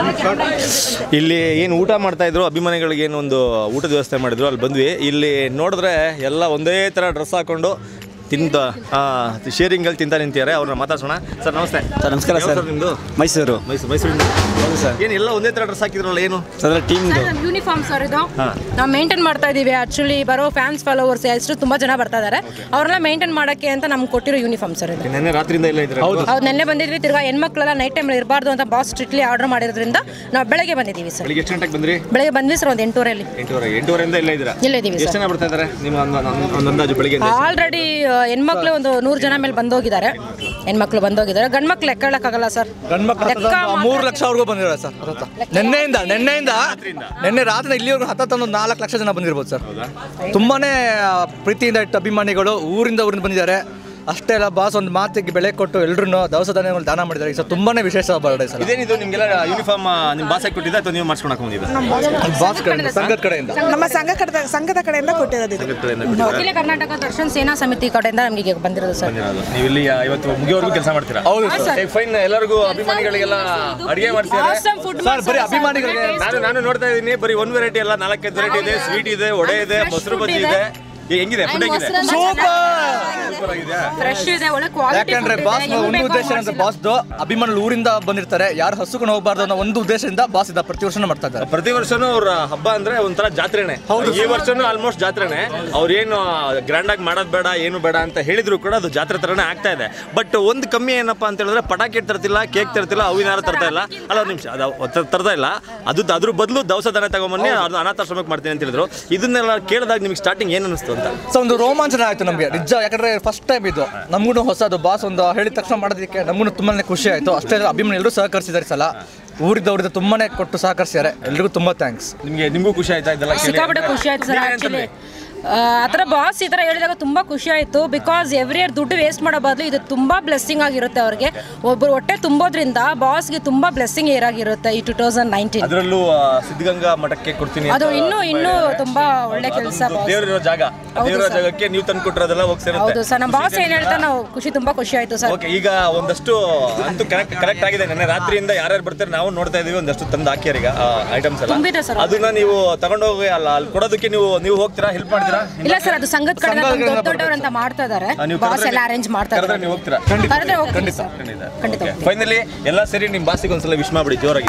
ಇಲ್ಲಿ ಏನು ಊಟ ಮಾಡ್ತಾ ಇದ್ರು ಅಭಿಮಾನಿಗಳಿಗೆ ಏನು ಒಂದು ಊಟದ ವ್ಯವಸ್ಥೆ ಮಾಡಿದ್ರು ಅಲ್ಲಿ ಬಂದ್ವಿ ಇಲ್ಲಿ ನೋಡಿದ್ರೆ ಎಲ್ಲ ಒಂದೇ ಥರ ಡ್ರೆಸ್ ಹಾಕೊಂಡು ತಿಂದ ಶೇರಿಂಗಲ್ಲಿ ತಿಂತ ನಿಂತಿದ್ದಾರೆ ಅವ್ರನ್ನ ಮಾತಾಡ್ಸೋಣ ಸರ್ ನಮಸ್ತೆ ಸರ್ ನಮಸ್ಕಾರ ಯಾವ ಸರ್ ಸರ್ ನಿಮ್ಮದು ಮೈಸೂರು ಮೈಸೂರು ಮೈಸೂರಿಂದ ಹೌದು ಸರ್ ಏನು ಎಲ್ಲ ಒಂದೇ ಥರ ಡ್ರೆಸ್ ಹಾಕಿದ್ರಲ್ಲ ಏನು ಸರ್ ಟೀಮ್ದು ಯೂನಿಫಾರ್ಮ್ ಸರ್ ಇದು ಹಾ. ನಾವು ಮೇಂಟೈನ್ ಮಾಡ್ತಾ ಇದೀವಿ ಆಕ್ಚುಲಿ ಬರೋ ಫ್ಯಾನ್ಸ್ ಫಾಲೋವರ್ಸ್ ಎಷ್ಟು ತುಂಬಾ ಜನ ಬರ್ತಾ ಇದಾರೆ ಅವ್ರನ್ನ ಮೇಂಟೈನ್ ಮಾಡಕ್ಕೆ ಅಂತ ನಮ್ಗೆ ಕೊಟ್ಟಿರೋ ಯೂನಿಫಾರ್ಮ್ ಸರ್ ಇದು ನೆನ್ನೆ ರಾತ್ರಿಯಿಂದ ಇಲ್ಲ ಇದ್ರೆ ಹೌದು ಹೌದು ನೆನ್ನೆ ಬಂದಿದ್ವಿ ತಿರ್ಗಾ ಹೆಣ್ಮಕ್ಳೆಲ್ಲ ನೈಟ್ ಟೈಮ್ ಇರಬಾರ್ದು ಅಂತ ಬಾಸ್ ಸ್ಟ್ರಿಕ್ಟ್ಲಿ ಆರ್ಡರ್ ಮಾಡಿರೋದ್ರಿಂದ ನಾವು ಬೆಳಗ್ಗೆ ಬಂದಿದ್ದೀವಿ ಸರ್ ಬೆಳಿಗ್ಗೆ ಎಷ್ಟು ಗಂಟೆಗೆ ಬಂದ್ರಿ ಬೆಳಗ್ಗೆ ಬಂದ್ವಿ ಸರ್ ಒಂದು ಎಂಟೂರಲ್ಲಿ ಎಂಟೂವರೆ ಎಂಟೂವರೆಯಿಂದ ಇಲ್ಲ ಇದ್ದೀರಾ ಇಲ್ಲೇ ಇದೀವಿ ಎಷ್ಟು ಸರ್ ಜನ ಬರ್ತಾ ಇದ್ದಾರೆ ನಿಮ್ಮ ಒಂದು ಒಂದು ಅಂದಾಜು ಬೆಳಿಗ್ಗೆ ಆಲ್ರೆಡಿ ಹೆಣ್ಮಕ್ಳು ಒಂದು ನೂರು ಜನ ಮೇಲೆ ಬಂದೋಗಿದ್ದಾರೆ ಹೆಣ್ಮಕ್ಳು ಬಂದೋಗಿದ್ದಾರೆ ಗಂಡ್ ಮಕ್ಳು ಲೆಕ್ಕ ಹೇಳಕ್ಕಾಗಲ್ಲ ಸರ್ ಗಂಡ್ಮಕ್ಳು ಲೆಕ್ಕ ಹತ್ತತ್ರ ಮೂರು ಲಕ್ಷವರೆಗೂ ಬಂದಿದ್ದಾರೆ ಸರ್ ಹತ್ತತ್ರ. ನಿನ್ನೆಯಿಂದ ನಿನ್ನೆಯಿಂದ ನಿನ್ನೆ ರಾತ್ರಿ ಇಲ್ಲಿವರೆಗೂ ಹತ್ತತ್ರ ಒಂದು ನಾಲ್ಕು ಲಕ್ಷ ಜನ ಬಂದಿರ್ಬೋದು ಸರ್ ತುಂಬಾನೇ ಆ, ಪ್ರೀತಿಯಿಂದ ಇಟ್ಟ ಅಭಿಮಾನಿಗಳು ಊರಿಂದ ಊರಿಂದ ಬಂದಿದ್ದಾರೆ ಅಷ್ಟೇ ಅಲ್ಲ ಬಾಸ್ ಒಂದು ಮಾತಿಗೆ ಬೆಲೆ ಕೊಟ್ಟು ಎಲ್ಲರೂ ದವಸ ಧಾನ್ಯಗಳು ದಾನ ಮಾಡಿದ್ದಾರೆ ಈ ಸರ್ ತುಂಬಾನೇ ವಿಶೇಷ ಬರ್ಡೇ ಸರ್ ಇದೇನಿದು ನಿಮ್ಗೆಲ್ಲ ಯೂನಿಫಾರ್ಮ್ ನಿಮ್ಮ ಬಾಸ್ ಹಾಕಿ ಕೊಟ್ಟಿದ್ದ ಅಥವಾ ನೀವು ಮಾಡಿಸ್ಕೊಳಕ್ ಬಂದಿದ್ದ ಬಾಸ್ ಕಡೆಯಿಂದ ಸಂಘದ ಕಡೆಯಿಂದ ನಮ್ಮ ಸಂಘ ಕಡೆ ಸಂಘದ ಕಡೆಯಿಂದ ಕೊಟ್ಟಿರೋದು ಇದು ಅಖಿಲ ಕರ್ನಾಟಕ ದರ್ಶನ್ ಸೇನಾ ಸಮಿತಿ ಕಡೆಯಿಂದ ನಮಗೆ ಬಂದಿರೋದು ಸರ್ ನೀವು ಇಲ್ಲಿ ಇವತ್ತು ಮುಗಿಯೋವರೆಗೂ ಕೆಲಸ ಮಾಡ್ತೀರಾ ಹೌದು ಸರ್ ಫೈನ್ ಎಲ್ಲರಿಗೂ ಅಭಿಮಾನಿಗಳಿಗೆಲ್ಲ ಅಡಿಗೆ ಮಾಡ್ತಿದ್ದಾರೆ Awesome food ಸರ್ ಬರೀ ಅಭಿಮಾನಿಗಳಿಗೆ ನಾನು ನಾನು ನೋಡ್ತಾ ಇದ್ದೀನಿ ಬರೀ ಒಂದ್ ವೆರೈಟಿ ಅಲ್ಲ ನಾಲ್ಕೈದು ವೆರೈಟಿ ಇದೆ ಸ್ವೀಟ್ ಇದೆ ವಡೆ ಇದೆ ಮೊಸರು ಬಜ್ಜಿ ಇದೆ ಏ, ಹೆಂಗಿದೆ ಫುಡ್ ಹೆಂಗಿದೆ ಸೂಪರ್ ಆಗಿದೆ ಫ್ರೆಶ್ ಇದೆ ಒಳ್ಳೆ ಕ್ವಾಲಿಟಿ ಯಾಕಂದ್ರೆ ಬಾಸ್ ಒಂದು ಉದ್ದೇಶ ಏನಂದ್ರೆ ಬಾಸ್ದು ಅಭಿಮಾನಿಗಳು ಊರಿಂದ ಬಂದಿರ್ತಾರೆ ಯಾರು ಹಸುಕೊಂಡು ಹೋಗಬಾರ್ದು ಅನ್ನೋ ಒಂದು ಉದ್ದೇಶದಿಂದ ಬಾಸ್ ಇದ್ದ ಪ್ರತಿ ವರ್ಷನೂ ಮಾಡ್ತಾ ಇದ್ದಾರೆ ಪ್ರತಿ ವರ್ಷನೂ ಅವ್ರ ಹಬ್ಬ ಅಂದ್ರೆ ಒಂಥರ ಜಾತ್ರೆನೆ ಈ ವರ್ಷನೂ ಆಲ್ಮೋಸ್ಟ್ ಜಾತ್ರೆನೆ ಅವ್ರೇನು ಗ್ರ್ಯಾಂಡ್ ಆಗಿ ಮಾಡೋದ್ ಬೇಡ ಏನು ಬೇಡ ಅಂತ ಹೇಳಿದ್ರು ಕೂಡ ಅದು ಜಾತ್ರೆ ತರನೇ ಆಗ್ತಾ ಇದೆ ಬಟ್ ಒಂದು ಕಮ್ಮಿ ಏನಪ್ಪಾ ಅಂತ ಹೇಳಿದ್ರೆ ಪಟಾಕಿ ತರ್ತಿಲ್ಲ ಕೇಕ್ ತರ್ತಿಲ್ಲ ಅವಿನಾರ ತರ್ತಾ ಇಲ್ಲ ಅಲ್ಲ ಒಂದ್ ನಿಮಿಷ ಅದು ತ- ತರ್ತಾ ಇಲ್ಲ ಅದು ಅದ್ರ ಬದಲು ದವಸ ದನ ತಗೊಂಬನ್ನಿ ಅದು ಅನಾಥಾಶ್ರಮಕ್ಕೆ ಮಾಡ್ತೀನಿ ಅಂತ ಹೇಳಿದ್ರು ಇದನ್ನೆಲ್ಲ ಕೇಳಿದಾಗ ನಿಮ್ಗೆ ಸ್ಟಾರ್ಟಿಂಗ್ ಏನು ಅನಿಸ್ತು ಅಂತ ಸೊ ಒಂದು ರೋಮಾಂಚನ ಆಯ್ತು ನಮಗೆ ನಿಜ ಯಾಕಂದ್ರೆ ಫಸ್ಟ್ ಟೈಮ್ ಇದು ನಮಗೂ ಹೊಸದು ಬಾಸ್ ಒಂದು ಹೇಳಿದ ತಕ್ಷಣ ಮಾಡೋದಕ್ಕೆ ನಮಗೂ ತುಂಬಾನೇ ಖುಷಿ ಆಯ್ತು ಅಷ್ಟೇ ಅಲ್ಲ ಅಭಿಮಾನಿ ಎಲ್ಲರೂ ಸಹಕರಿಸಿದ್ದಾರೆ ಈ ಸಲ ಊರಿದ್ದವ್ರಿಂದ ತುಂಬಾನೇ ಕೊಟ್ಟು ಸಹಕರಿಸಿದ್ದಾರೆ ಎಲ್ರಿಗೂ ತುಂಬಾ ಥ್ಯಾಂಕ್ಸ್ ನಿಮ್ಗೆ ನಿಮಗೂ ಖುಷಿ ಆಯ್ತಾ ಇದೆಲ್ಲ ಕೇಳಿ? ಸಿಕ್ಕಾಪಟ್ಟೆ ಖುಷಿ ಆಯ್ತು ಸರ್ ನೀವೇನ್ ಆಕ್ಚುಲಿ ತಂದ್ರಿ? ಆ ಥರ ಬಾಸ್ ಈ ಥರ ಹೇಳಿದಾಗ ತುಂಬ ಖುಷಿ ಆಯಿತು ಬಿಕಾಸ್ ಎವ್ರಿ ಇಯರ್ ದುಡ್ಡು ವೇಸ್ಟ್ ಮಾಡೋ ಬದಲು ಇದು ತುಂಬ ಬ್ಲೆಸ್ಸಿಂಗ್ ಆಗಿರುತ್ತೆ ಅವ್ರಿಗೆ ಒಬ್ಬರು ಹೊಟ್ಟೆ ತುಂಬೋದ್ರಿಂದ ಬಾಸ್ಗೆ ತುಂಬ ಬ್ಲೆಸ್ಸಿಂಗ್ ಇಯರ್ ಆಗಿರುತ್ತೆ ಈ ಟೂ ತೌಸಂಡ್ ನೈನ್ಟೀನ್ ಅದರಲ್ಲೂ ಆ, ಸಿದ್ಧಗಂಗಾ ಮಠಕ್ಕೆ ಕೊಡ್ತೀನಿ ಅಂತ ಅದು ಇನ್ನೂ ಇನ್ನೂ ತುಂಬಾ ಒಳ್ಳೆ ಕೆಲಸ ಬಾಸ್ ದೇವರಿರೋ ಜಾಗ ಹೌದು ದೇವರ ಸರ್. ಜಾಗಕ್ಕೆ ನೀವು ತಂದು ಕೊಟ್ಟಿರೋದೆಲ್ಲ ಹೋಗಿ ಸೇರುತ್ತೆ ಹೌದು ಸರ್ ನಮ್ಮ ಬಾಸ್ ಏನು ಹೇಳ್ತಾ ನಾವು ಖುಷಿ ತುಂಬ ಖುಷಿ ಆಯಿತು ಸರ್ ಓಕೆ ಈಗ ಒಂದಷ್ಟು ಅಂತೂ ಕರೆಕ್ಟ್ ಕರೆಕ್ಟ್ ಆಗಿದೆ ನೆನ್ನೆ ರಾತ್ರಿಯಿಂದ ಯಾರ್ಯಾರು ಬರ್ತಾರೆ ನಾವು ನೋಡ್ತಾ ಇದೀವಿ ಒಂದಷ್ಟು ತಂದು ಹಾಕ್ಯಾರ ಈಗ ಐಟಮ್ಸ್ ಎಲ್ಲ ತುಂಬಿದೆ ಸರ್ ಅದನ್ನ ನೀವು ತಗೊಂಡೋಗಿ ಅಲ್ಲ ಅಲ್ಲಿ ಕೊಡೋದಕ್ಕೆ ನೀವು ನೀವು ಹೋಗ್ತೀರಾ ಹೆಲ್ಪ್ ಮಾಡ್ತೀರಾ ಇಲ್ಲ ಸರ್ ಅದು ಸಂಘದ ಕಡೆ ದೊಡ್ಡ ದೊಡ್ಡವರು ಅಂತ ಮಾಡ್ತಾ ಇದ್ದಾರೆ ಆ, ನೀವು ಬಾಸ್ ಕರೆದ್ರೆ ಎಲ್ಲ ಅರೇಂಜ್ ಮಾಡ್ತಾ ಕರೆದ್ರೆ ಇದ್ದಾರೆ ನೀವು ಹೋಗ್ತೀರಾ ಕರೆದ್ರೆ ಹೋಗ್ತೀನಿ ಸರ್ ಖಂಡಿತ ಹೋಗ್ತೀನಿ. ಫೈನಲಿ ಎಲ್ಲ ಸೇರಿ ನಿಮ್ಮ ಬಾಸಿಗೆ ಒಂದ್ಸಲ ವಿಶ್ ಮಾಡ್ಬಿಡಿ ಜೋರಾಗಿ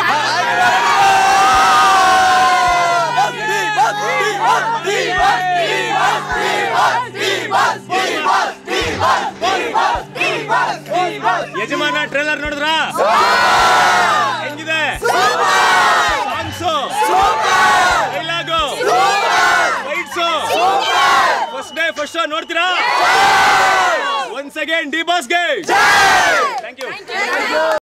ಯಜಮಾನ ಟ್ರೇಲರ್ ನೋಡಿದ್ರಾ ಹೆಂಗಿದೆ songs dialogue fights first day first show ನೋಡ್ತೀರಾ ಒನ್ಸ್ ಅಗೇನ್ ಡಿ ಬಾಸ್ಗೆ ಥ್ಯಾಂಕ್ ಯು